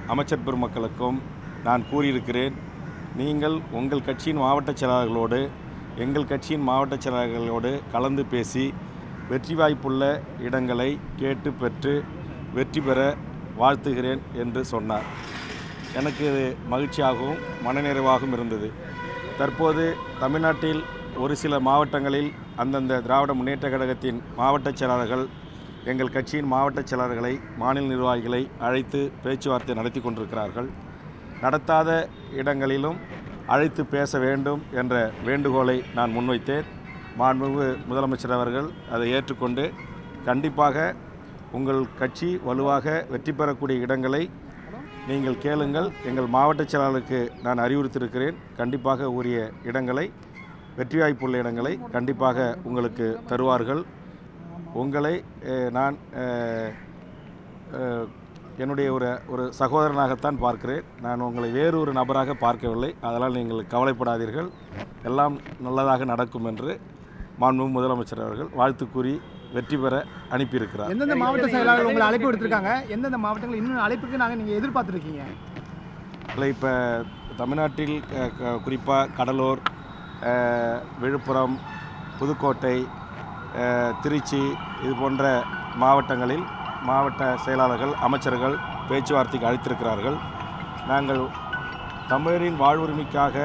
அமைச்சர் பெருமக்களுக்கும் நான் கூறியிருக்கிறேன் நீங்கள் உங்கள் கட்சியின் மாவட்ட செயலாளர்களோடு எங்கள் கட்சியின் மாவட்ட செயலாளர்களோடு கலந்து பேசி வெற்றி வாய்ப்புள்ள இடங்களை கேட்டு பெற்று வெற்றி பெற வாழ்த்துகிறேன் என்று சொன்னார் எனக்கு இது மகிழ்ச்சியாகவும் மனநிறைவாகவும் இருந்தது தற்போது தமிழ்நாட்டில் ஒரு சில மாவட்டங்களில் அந்தந்த திராவிட முன்னேற்ற கழகத்தின் மாவட்ட செயலாளர்கள் எங்கள் கட்சியின் மாவட்ட செயலாளர்களை மாநில நிர்வாகிகளை அழைத்து பேச்சுவார்த்தை நடத்தி கொண்டிருக்கிறார்கள் நடத்தாத இடங்களிலும் அழைத்து பேச வேண்டும் என்ற வேண்டுகோளை நான் முன்வைத்தேன் மாண்புமிகு முதலமைச்சர் அவர்கள் அதை ஏற்றுக்கொண்டு கண்டிப்பாக உங்கள் கட்சி வலுவாக வெற்றி பெறக்கூடிய இடங்களை நீங்கள் கேளுங்கள் எங்கள் மாவட்ட செயலாளருக்கு நான் அறிவுறுத்தியிருக்கிறேன் கண்டிப்பாக உரிய இடங்களை வெற்றி வாய்ப்புள்ள இடங்களை கண்டிப்பாக உங்களுக்கு தருவார்கள் உங்களை அஹ், நான் அஹ், அஹ், என்னுடைய ஒரு ஒரு சகோதரனாகத்தான் பார்க்கிறேன் நான் உங்களை வேறு ஒரு நபராக பார்க்கவில்லை அதனால் நீங்கள் கவலைப்படாதீர்கள் எல்லாம் நல்லதாக நடக்கும் என்று மாண்புமிகு முதலமைச்சர் அவர்கள் வாழ்த்து கூறி வெற்றி பெற அனுப்பியிருக்கிறார் எந்தெந்த மாவட்ட செயலாளர்கள் உங்களை அழைப்பு விடுத்திருக்காங்க எந்தெந்த மாவட்டங்கள் இன்னும் அழைப்புக்கு நாங்கள் நீங்கள் எதிர்பார்த்துருக்கீங்க இல்லை இப்போ தமிழ்நாட்டில் குறிப்பாக கடலூர் அஹ், விழுப்புரம் புதுக்கோட்டை அஹ், திருச்சி இது போன்ற மாவட்டங்களில் மாவட்ட செயலாளர்கள் அமைச்சர்கள் பேச்சுவார்த்தைக்கு அழைத்திருக்கிறார்கள் நாங்கள் தமிழரின் வாழ்வுரிமைக்காக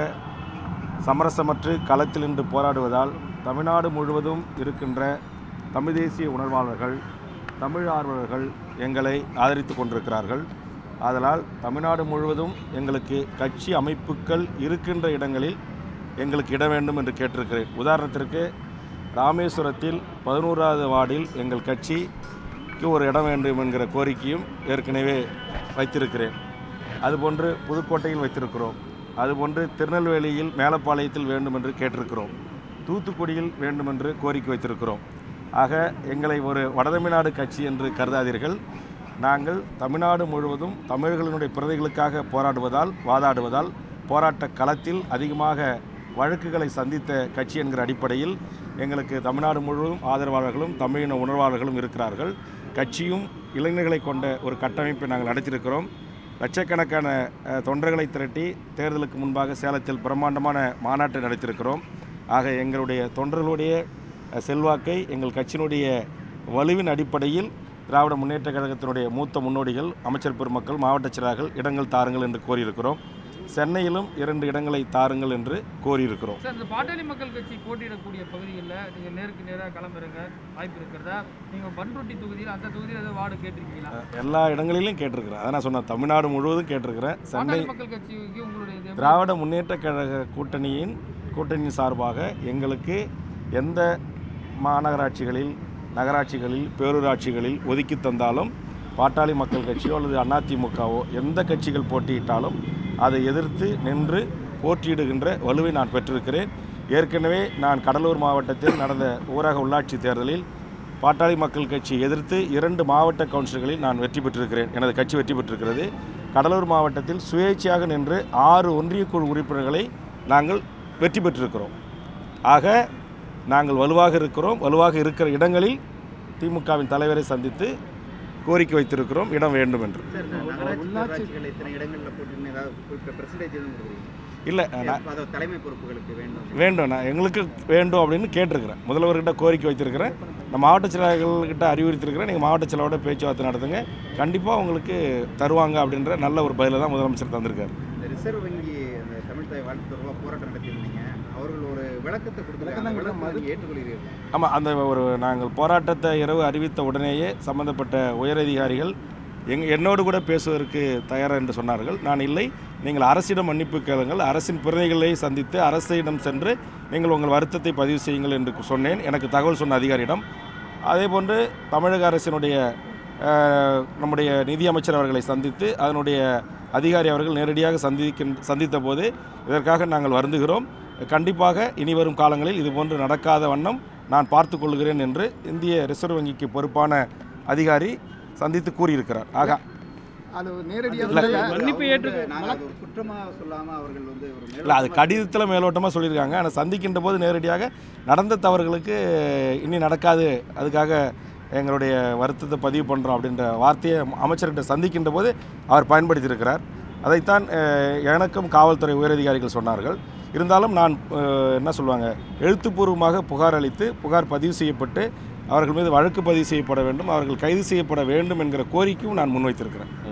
சமரசமற்று களத்தில் நின்று போராடுவதால் தமிழ்நாடு முழுவதும் இருக்கின்ற தமிழ் தேசிய உணர்வாளர்கள் தமிழ் ஆர்வலர்கள் எங்களை ஆதரித்து கொண்டிருக்கிறார்கள் ஆதலால் தமிழ்நாடு முழுவதும் எங்களுக்கு கட்சி அமைப்புகள் இருக்கின்ற இடங்களில் எங்களுக்கு இட வேண்டும் என்று கேட்டிருக்கிறேன் உதாரணத்திற்கு ராமேஸ்வரத்தில் பதினோராவது வார்டில் எங்கள் கட்சிக்கு ஒரு இடம் வேண்டும் என்கிற கோரிக்கையும் ஏற்கனவே வைத்திருக்கிறேன் அதுபோன்று புதுக்கோட்டையில் வைத்திருக்கிறோம் அதுபோன்று திருநெல்வேலியில் மேலப்பாளையத்தில் வேண்டும் என்று கேட்டிருக்கிறோம் தூத்துக்குடியில் வேண்டும் என்று கோரிக்கை வைத்திருக்கிறோம் ஆக எங்களை ஒரு வடதமிழ்நாடு கட்சி என்று கருதாதீர்கள் நாங்கள் தமிழ்நாடு முழுவதும் தமிழர்களுடைய பிரதிகளுக்காக போராடுவதால் வாதாடுவதால் போராட்ட களத்தில் அதிகமாக வழக்குகளை சந்தித்த கட்சி என்கிற அடிப்படையில் எங்களுக்கு தமிழ்நாடு முழுவதும் ஆதரவாளர்களும் தமிழின உணர்வாளர்களும் இருக்கிறார்கள் கட்சியும் இளைஞர்களை கொண்ட ஒரு கட்டமைப்பை நாங்கள் நடத்தியிருக்கிறோம் லட்சக்கணக்கான அஹ், தொண்டர்களை திரட்டி தேர்தலுக்கு முன்பாக சேலத்தில் பிரம்மாண்டமான மாநாட்டை நடத்தியிருக்கிறோம் ஆக எங்களுடைய தொண்டர்களுடைய அஹ், செல்வாக்கை எங்கள் கட்சியினுடைய வலுவின் அடிப்படையில் திராவிட முன்னேற்ற கழகத்தினுடைய மூத்த முன்னோடிகள் அமைச்சர் பெருமக்கள் மாவட்ட செயலாளர்கள் இடங்கள் தாருங்கள் என்று கோரியிருக்கிறோம் சென்னையிலும் இரண்டு இடங்களை தாருங்கள் என்று கோரியிருக்கிறோம் சார் இந்த பாட்டாளி மக்கள் கட்சி போட்டியிடக்கூடிய பகுதிகளில் நீங்கள் நேருக்கு நேராக கிளம்புறங்க வாய்ப்பு இருக்கிறதா நீங்கள் பன்ருட்டி தொகுதியில் அந்த தொகுதியில் ஏதாவது வார்டு கேட்டிருக்கீங்களா எல்லா இடங்களிலும் கேட்டிருக்கிறேன் அதான் நான் சொன்னேன் தமிழ்நாடு முழுவதும் கேட்டிருக்கிறேன் சென்னை பாட்டாளி மக்கள் கட்சிக்கு உங்களுடைய இது எப்படி? திராவிட முன்னேற்ற கழக கூட்டணியின் கூட்டணி சார்பாக எங்களுக்கு எந்த மாநகராட்சிகளில் நகராட்சிகளில் பேரூராட்சிகளில் ஒதுக்கி தந்தாலும் பாட்டாளி மக்கள் கட்சியோ அல்லது அதிமுகவோ எந்த கட்சிகள் போட்டியிட்டாலும் அதை எதிர்த்து நின்று போட்டியிடுகின்ற வலுவை நான் பெற்றிருக்கிறேன் ஏற்கனவே நான் கடலூர் மாவட்டத்தில் நடந்த ஊரக உள்ளாட்சி தேர்தலில் பாட்டாளி மக்கள் கட்சி எதிர்த்து இரண்டு மாவட்ட கவுன்சில்களில் நான் வெற்றி பெற்றிருக்கிறேன் எனது கட்சி வெற்றி பெற்றிருக்கிறது கடலூர் மாவட்டத்தில் சுயேட்சையாக நின்று ஆறு ஒன்றியக்குழு உறுப்பினர்களை நாங்கள் வெற்றி பெற்றிருக்கிறோம் ஆக நாங்கள் வலுவாக இருக்கிறோம் வலுவாக இருக்கிற இடங்களில் திமுகவின் தலைவரை சந்தித்து கோரிக்கை வைத்திருக்கிறோம் இடம் வேண்டும் என்று சார் இந்த நகராட்சி உள்ளாட்சிகள் இத்தனை இடங்களில் போட்டுன்னு ஏதாவது குறிப்பிட்ட பெர்சன்டேஜ் எதுவும் கொடுக்குறீங்க இல்லை நான் அதாவது தலைமை பொறுப்புகளுக்கு வேண்டும் வேண்டும் நான் எங்களுக்கு வேண்டும் அப்படின்னு கேட்டிருக்கிறேன் முதல்வர்கிட்ட கோரிக்கை வைத்திருக்கிறேன் நான் மாவட்ட செயலாளர்கள்கிட்ட அறிவுறுத்திருக்கிறேன் நீங்கள் மாவட்ட செயலாளரோட பேச்சுவார்த்தை நடத்துங்க கண்டிப்பாக உங்களுக்கு தருவாங்க அப்படின்ற நல்ல ஒரு பதிலை தான் முதலமைச்சர் தந்திருக்காரு இந்த ரிசர்வ் வங்கி அந்த தமிழ் தாய் வாழ்த்து தொடர்பாக போராட்டம் நடத்தியிருந்தீங்க அவர்கள் ஒரு விளக்கத்தை கொடுத்துருக்காங்க விளக்கத்தை நீங்கள் ஏற்றுக்கொள்கிறீர்கள் ஆமாம் அந்த ஒரு நாங்கள் போராட்டத்தை இரவு அறிவித்த உடனேயே சம்பந்தப்பட்ட உயரதிகாரிகள் எங் என்னோடு கூட பேசுவதற்கு தயார் என்று சொன்னார்கள் நான் இல்லை நீங்கள் அரசிடம் மன்னிப்பு கேளுங்கள் அரசின் பிரதிகளை சந்தித்து அரசிடம் சென்று நீங்கள் உங்கள் வருத்தத்தை பதிவு செய்யுங்கள் என்று சொன்னேன் எனக்கு தகவல் சொன்ன அதிகாரியிடம் அதேபோன்று தமிழக அரசினுடைய அஹ், நம்முடைய நிதியமைச்சர் அவர்களை சந்தித்து அதனுடைய அதிகாரி அவர்கள் நேரடியாக சந்திக்கின்ற சந்தித்த போது இதற்காக நாங்கள் வருந்துகிறோம் கண்டிப்பாக இனி வரும் காலங்களில் இதுபோன்று நடக்காத வண்ணம் நான் பார்த்து கொள்கிறேன் என்று இந்திய ரிசர்வ் வங்கிக்கு பொறுப்பான அதிகாரி சந்தித்து கூறியிருக்கிறார் ஆக அது நேரடியாக இல்ல. சொல்லல. மன்னிப்பு ஏற்று நாங்கள் அது ஒரு குற்றமாக சொல்லாமல் அவர்கள் வந்து ஒரு இல்லை அது கடிதத்தில் மேலோட்டமாக சொல்லியிருக்காங்க ஆனால் சந்திக்கின்ற போது நேரடியாக நடந்த தவறுகளுக்கு இனி நடக்காது அதுக்காக எங்களுடைய வருத்தத்தை பதிவு பண்ணுறோம் அப்படின்ற வார்த்தையை அமைச்சர்கிட்ட சந்திக்கின்ற போது அவர் பயன்படுத்தியிருக்கிறார் அதைத்தான் அஹ், எனக்கும் காவல்துறை உயரதிகாரிகள் சொன்னார்கள் இருந்தாலும் நான் அஹ், என்ன சொல்லுவாங்க எழுத்துப்பூர்வமாக புகார் அளித்து புகார் பதிவு செய்யப்பட்டு அவர்கள் மீது வழக்கு பதிவு செய்யப்பட வேண்டும் அவர்கள் கைது செய்யப்பட வேண்டும் என்கிற கோரிக்கையும் நான் முன்வைத்திருக்கிறேன்